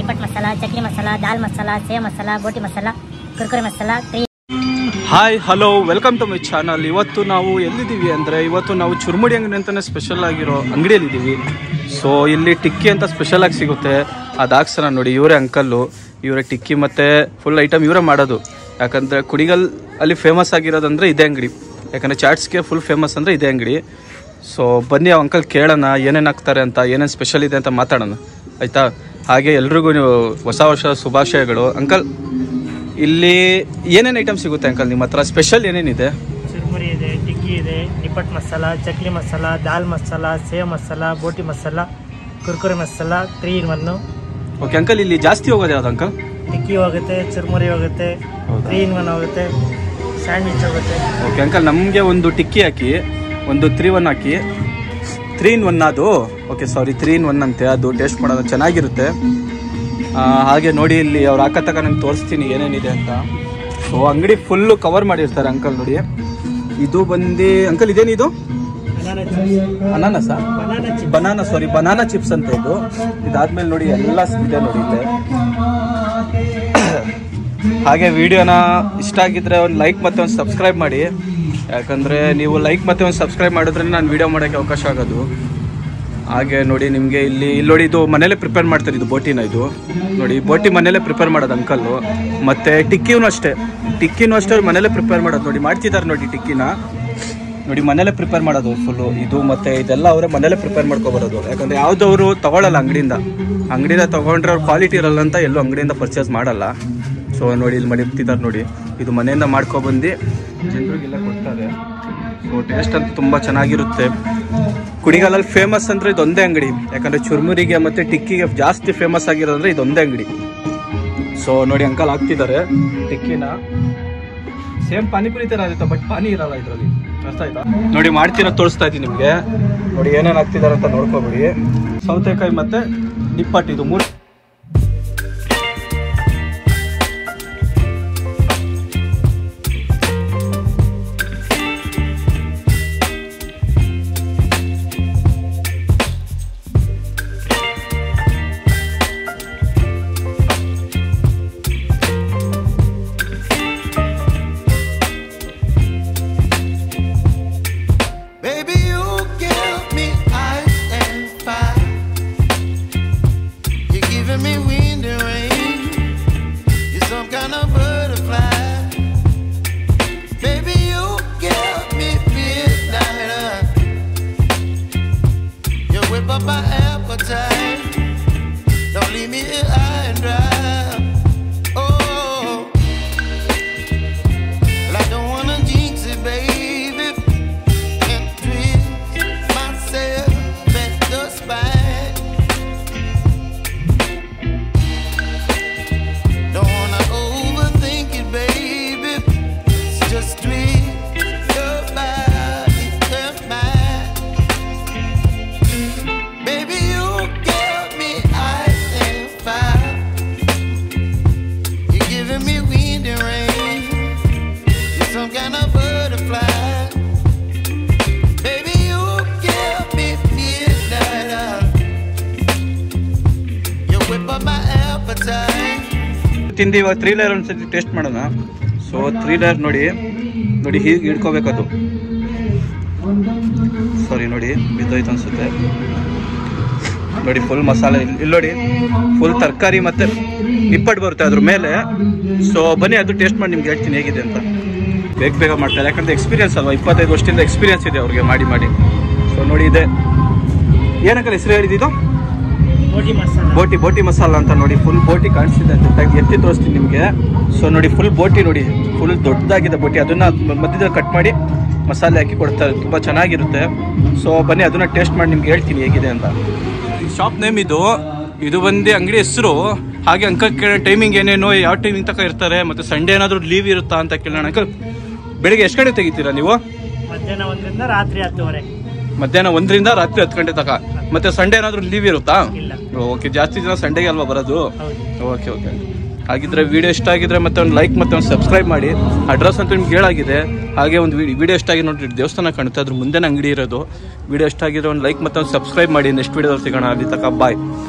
Nippattu masala chutney masala dal masala sev masala boti masala Kurkure masala three hi hello welcome to my channel ಇವತ್ತು ನಾವು ಎಲ್ಲಿದ್ದೀವಿ ಅಂದರೆ ಇವತ್ತು ನಾವು ಚುರುಮುಡಿ ಅಂಗಡಿ ಅಂತಲೇ ಸ್ಪೆಷಲ್ ಆಗಿರೋ ಅಂಗಡಿಯಲ್ಲಿದ್ದೀವಿ ಸೊ ಇಲ್ಲಿ ಟಿಕ್ಕಿ ಅಂತ ಸ್ಪೆಷಲ್ ಆಗಿ ಸಿಗುತ್ತೆ ಅದು ಹಾಕ್ಸೋಣ ನೋಡಿ ಇವರೇ ಅಂಕಲ್ಲು ಇವರೇ ಟಿಕ್ಕಿ ಮತ್ತು ಫುಲ್ ಐಟಮ್ ಇವರೇ ಮಾಡೋದು ಯಾಕಂದರೆ ಕುಡಿಗಲ್ ಅಲ್ಲಿ ಫೇಮಸ್ ಆಗಿರೋದಂದರೆ ಇದೇ ಅಂಗಡಿ ಯಾಕಂದರೆ ಚಾಟ್ಸ್ಗೆ ಫುಲ್ ಫೇಮಸ್ ಅಂದರೆ ಇದೇ ಅಂಗಡಿ ಸೊ ಬನ್ನಿ ಆ ಅಂಕಲ್ ಕೇಳೋಣ ಏನೇನು ಹಾಕ್ತಾರೆ ಅಂತ ಏನೇನು ಸ್ಪೆಷಲ್ ಇದೆ ಅಂತ ಮಾತಾಡೋಣ ಆಯಿತಾ ಹಾಗೆ ಎಲ್ರಿಗೂ ನೀವು ಹೊಸ ವರ್ಷ ಶುಭಾಶಯಗಳು ಅಂಕಲ್ ಇಲ್ಲಿ ಏನೇನು ಐಟಮ್ ಸಿಗುತ್ತೆ ಅಂಕಲ್ ನಿಮ್ಮ ಹತ್ರ ಸ್ಪೆಷಲ್ ಏನೇನಿದೆ ಚುರುಮುರಿ ಇದೆ ಟಿಕ್ಕಿ ಇದೆ nippattu masala chakli masala dal masala sev masala boti masala Kurkure masala three in one okay uncle ಇಲ್ಲಿ ಜಾಸ್ತಿ ಹೋಗೋದು ಯಾವ್ದು ಅಂಕಲ್ ಟಿಕ್ಕಿ ಹೋಗುತ್ತೆ ಚುರುಮುರಿ ಹೋಗುತ್ತೆ ಹೌದಾ? ತ್ರೀ ಇನ್ ಒನ್ ಹೋಗುತ್ತೆ ಸ್ಯಾಂಡ್ವಿಚ್ ಹೋಗುತ್ತೆ ಓಕೆ ಅಂಕಲ್ ನಮಗೆ ಒಂದು ಟಿಕ್ಕಿ ಹಾಕಿ ಒಂದು ತ್ರೀ ಒನ್ ಹಾಕಿ ತ್ರೀ ಇನ್ ಒನ್ ಅದು okay sorry three in one ಅಂತೆ ಅದು ಟೇಸ್ಟ್ ಮಾಡೋದು ಚೆನ್ನಾಗಿರುತ್ತೆ ಆ, ಹಾಗೆ ನೋಡಿ ಇಲ್ಲಿ ಅವ್ರು ಹಾಕತ್ತಕ ನಂಗೆ ತೋರಿಸ್ತೀನಿ ಏನೇನಿದೆ ಅಂತ ಸೊ ಅಂಗಡಿ ಫುಲ್ಲು ಕವರ್ ಮಾಡಿರ್ತಾರೆ ಅಂಕಲ್ ನೋಡಿ ಇದು ಬಂದು ಅಂಕಲ್ ಇದೇನಿದು ಬನಾನಾ ಚಿಪ್ಸ್ ಅನಾನಸ banana chips banana sorry banana chips ಅಂತ ಇದು ಇದಾದ್ಮೇಲೆ ನೋಡಿ ಎಲ್ಲ ಇದೆ ನೋಡಿ ಇದೆ ಹಾಗೆ ವಿಡಿಯೋನ ಇಷ್ಟ ಆಗಿದ್ರೆ ಒಂದು ಲೈಕ್ ಮತ್ತೆ ಒಂದು ಸಬ್ಸ್ಕ್ರೈಬ್ ಮಾಡಿ ಯಾಕಂದರೆ ನೀವು ಲೈಕ್ ಮತ್ತೆ ಒಂದು ಸಬ್ಸ್ಕ್ರೈಬ್ ಮಾಡಿದ್ರೆ ನಾನು ವಿಡಿಯೋ ಮಾಡೋಕ್ಕೆ ಅವಕಾಶ ಆಗೋದು ಹಾಗೆ ನೋಡಿ ನಿಮಗೆ ಇಲ್ಲಿ ಇಲ್ಲಿ ನೋಡಿ ಇದು ಮನೇಲೆ ಪ್ರಿಪೇರ್ ಮಾಡ್ತಾರೆ ಇದು ಬೋಟಿನ ಇದು ನೋಡಿ ಬೋಟಿ ಮನೇಲೆ ಪ್ರಿಪೇರ್ ಮಾಡೋದು ಅಂಕಲ್ಲು ಮತ್ತು ಟಿಕ್ಕಿನೂ ಅಷ್ಟೇ ಟಿಕ್ಕಿನೂ ಅಷ್ಟೇ ಅವ್ರು ಮನೇಲೆ ಪ್ರಿಪೇರ್ ಮಾಡೋದು ನೋಡಿ ಮಾಡ್ತಿದ್ದಾರೆ ನೋಡಿ ಟಿಕ್ಕಿನ ನೋಡಿ ಮನೇಲೆ ಪ್ರಿಪೇರ್ ಮಾಡೋದು ಫುಲ್ಲು ಇದು ಮತ್ತೆ ಇದೆಲ್ಲ ಅವರೇ ಮನೇಲೆ ಪ್ರಿಪೇರ್ ಮಾಡ್ಕೊಬರೋದು ಯಾಕಂದ್ರೆ ಯಾವ್ದವರು ತಗೊಳ್ಳಲ್ಲ ಅಂಗಡಿಯಿಂದ ಅಂಗಡಿಯಿಂದ ತಗೊಂಡ್ರೆ ಅವ್ರ ಕ್ವಾಲಿಟಿ ಇರಲ್ಲ ಅಂತ ಎಲ್ಲೂ ಅಂಗಡಿಯಿಂದ ಪರ್ಚೇಸ್ ಮಾಡಲ್ಲ ಸೊ ನೋಡಿ ಇಲ್ಲಿ ಮಾಡಿರ್ತಿದ್ದಾರೆ ನೋಡಿ ಇದು ಮನೆಯಿಂದ ಮಾಡ್ಕೊಬಂದು ಜನರಿಗೆಲ್ಲ ಕೊಡ್ತಾರೆ ಸೊ ಟೇಸ್ಟ್ ಅಂತೂ ತುಂಬ ಚೆನ್ನಾಗಿರುತ್ತೆ ಕುಡಿಗಾಲಲ್ಲಿ ಫೇಮಸ್ ಅಂದರೆ ಇದೊಂದೇ ಅಂಗಡಿ ಯಾಕಂದರೆ ಚುರ್ಮುರಿಗೆ ಮತ್ತು ಟಿಕ್ಕಿಗೆ ಜಾಸ್ತಿ ಫೇಮಸ್ ಆಗಿರೋದಂದ್ರೆ ಇದೊಂದೇ ಅಂಗಡಿ ಸೊ ನೋಡಿ ಅಂಕಲ್ ಹಾಕ್ತಿದ್ದಾರೆ ಟಿಕ್ಕಿನ ಸೇಮ್ ಪಾನಿಪುರಿ ತರ ಆಗುತ್ತೆ ಬಟ್ ಪಾನಿ ಇರಲ್ಲ ಇದರಲ್ಲಿ ಅರ್ಥ ಆಯ್ತಾ ನೋಡಿ ಮಾಡ್ತಿರೋ ತೋರಿಸ್ತಾ ಇದ್ದೀನಿ ನಿಮಗೆ ನೋಡಿ ಏನೇನು ಹಾಕ್ತಿದ್ದಾರೆ ಅಂತ ನೋಡ್ಕೊಬಿಡಿ ಸೌತೆಕಾಯಿ ಮತ್ತೆ ನಿಪ್ಪಟ್ಟು ಇದು ಮೂರು Baby, you give me ice and fire. You're giving me wind and rain. You're some kind of butterfly. Baby, you give me midnight. You whip up my appetite. Don't leave me here high and dry. Oh, well, I don't wanna jinx it, baby and twist myself at the spine. Don't wanna overthink it, baby. It's just twist your body and mine. Baby, you give me ice and fire. You're giving me wind and rain. You're some kind of butterfly. Baby, you give me midnight oil. You whip up my appetite. ತಿಂದು ಇವಾಗ three layer ಒಂದ್ಸತಿ taste ಮಾಡೋಣ so three layer ನೋಡಿ ನೋಡಿ ಹೀಗೆ ಹಿಡ್ಕೋಬೇಕದು ಸಾರಿ ನೋಡಿ ಬಿದ್ದೋಯ್ತು ಅನ್ಸುತ್ತೆ ನೋಡಿ ಫುಲ್ ಮಸಾಲೆ ಇಲ್ಲಿ ಇಲ್ಲಿ ನೋಡಿ ಫುಲ್ ತರಕಾರಿ ಮತ್ತೆ ನಿಪ್ಪಟ್ಟು ಬರುತ್ತೆ ಅದ್ರ ಮೇಲೆ ಸೊ ಬನ್ನಿ ಅದು ಟೇಸ್ಟ್ ಮಾಡಿ ನಿಮ್ಗೆ ಹೇಳ್ತೀನಿ ಹೇಗಿದೆ ಅಂತ ಬೇಗ ಬೇಗ ಮಾಡ್ತಾರೆ ಯಾಕಂದ್ರೆ ಎಕ್ಸ್ಪೀರಿಯನ್ಸ್ ಅಲ್ವಾ ಇಪ್ಪತ್ತೈದು ವರ್ಷದಿಂದ ಎಕ್ಸ್ಪೀರಿಯನ್ಸ್ ಇದೆ ಅವ್ರಿಗೆ ಮಾಡಿ ಮಾಡಿ ಸೊ ನೋಡಿ ಇದೆ ಏನಕ್ಕೆ ಹೆಸರು ಹೇಳಿದ್ದು ಬೋಟಿ ಮಸಾಲ ಬೋಟಿ ಬೋಟಿ ಮಸಾಲ ಅಂತ ನೋಡಿ ಫುಲ್ ಬೋಟಿ ಕಾಣಿಸ್ತಿದೆ ಅಂತ ತೆಗ್ದು ಎತ್ತಿ ತೋರಿಸ್ತೀನಿ ನಿಮಗೆ ಸೊ ನೋಡಿ ಫುಲ್ ಬೋಟಿ ನೋಡಿ ಫುಲ್ ದೊಡ್ಡದಾಗಿದೆ ಬೋಟಿ ಅದನ್ನ ಮಧ್ಯದಲ್ಲಿ ಕಟ್ ಮಾಡಿ ಮಸಾಲೆ ಹಾಕಿ ಕೊಡ್ತಾರೆ ತುಂಬ ಚೆನ್ನಾಗಿರುತ್ತೆ ಸೊ ಬನ್ನಿ ಅದನ್ನ ಟೇಸ್ಟ್ ಮಾಡಿ ನಿಮ್ಗೆ ಹೇಳ್ತೀನಿ ಹೇಗಿದೆ ಅಂತ ಶಾಪ್ ನೇಮ್ ಇದು ಇದು ಬಂದು ಅಂಗಡಿ ಹೆಸರು ಹಾಗೆ ಅಂಕಲ್ ಕೇಳೋ ಟೈಮಿಂಗ್ ಏನೇನು ಯಾವ ಟೈಮಿಂಗ್ ತನಕ ಇರ್ತಾರೆ ಮತ್ತು ಸಂಡೇ ಏನಾದರೂ ಲೀವ್ ಇರುತ್ತಾ ಅಂತ ಕೇಳೋಣ ಅಂಕಲ್ ಬೆಳಿಗ್ಗೆ ಎಷ್ಟು ಗಂಟೆ ತೆಗಿತೀರಾ ನೀವು ಮಧ್ಯಾಹ್ನ ಒಂದರಿಂದ ರಾತ್ರಿ ಹತ್ತುವರೆ ಮಧ್ಯಾಹ್ನ ಒಂದರಿಂದ ರಾತ್ರಿ ಹತ್ತು ಗಂಟೆ ತನಕ ಮತ್ತೆ ಸಂಡೇ ಏನಾದರೂ ಲೀವ್ ಇರುತ್ತಾ ಇಲ್ಲ ಓಕೆ ಜಾಸ್ತಿ ಜನ ಸಂಡೇಗೆ ಅಲ್ವಾ ಬರೋದು ಹೌದು ಓಕೆ ಓಕೆ ಹಾಗಿದ್ರೆ ವಿಡಿಯೋ ಇಷ್ಟ ಆಗಿದ್ರೆ ಮತ್ತೆ ಒಂದು ಲೈಕ್ ಮತ್ತೆ ಒಂದು ಸಬ್ಸ್ಕ್ರೈಬ್ ಮಾಡಿ ಅಡ್ರೆಸ್ ಅಂತ ನಿಮ್ಗೆ ಹೇಳಾಗಿದೆ ಹಾಗೆ ಒಂದು ವಿಡಿಯೋ ಇಷ್ಟ ಆಗಿ ನೋಡಿ ದೇವಸ್ಥಾನ ಕಾಣುತ್ತೆ ಅದ್ರ ಮುಂದೆ ಅಂಗಡಿ ಇರೋದು ವಿಡಿಯೋ ಇಷ್ಟ ಆಗಿದ್ರೆ ಒಂದು ಲೈಕ್ ಮತ್ತೆ ಒಂದು ಸಬ್ಸ್ಕ್ರೈಬ್ ಮಾಡಿ ನೆಕ್ಸ್ಟ್ ವಿಡಿಯೋದಲ್ಲಿ ಸಿಗೋಣ ಅಲ್ಲಿ ತನಕ ಬಾಯ್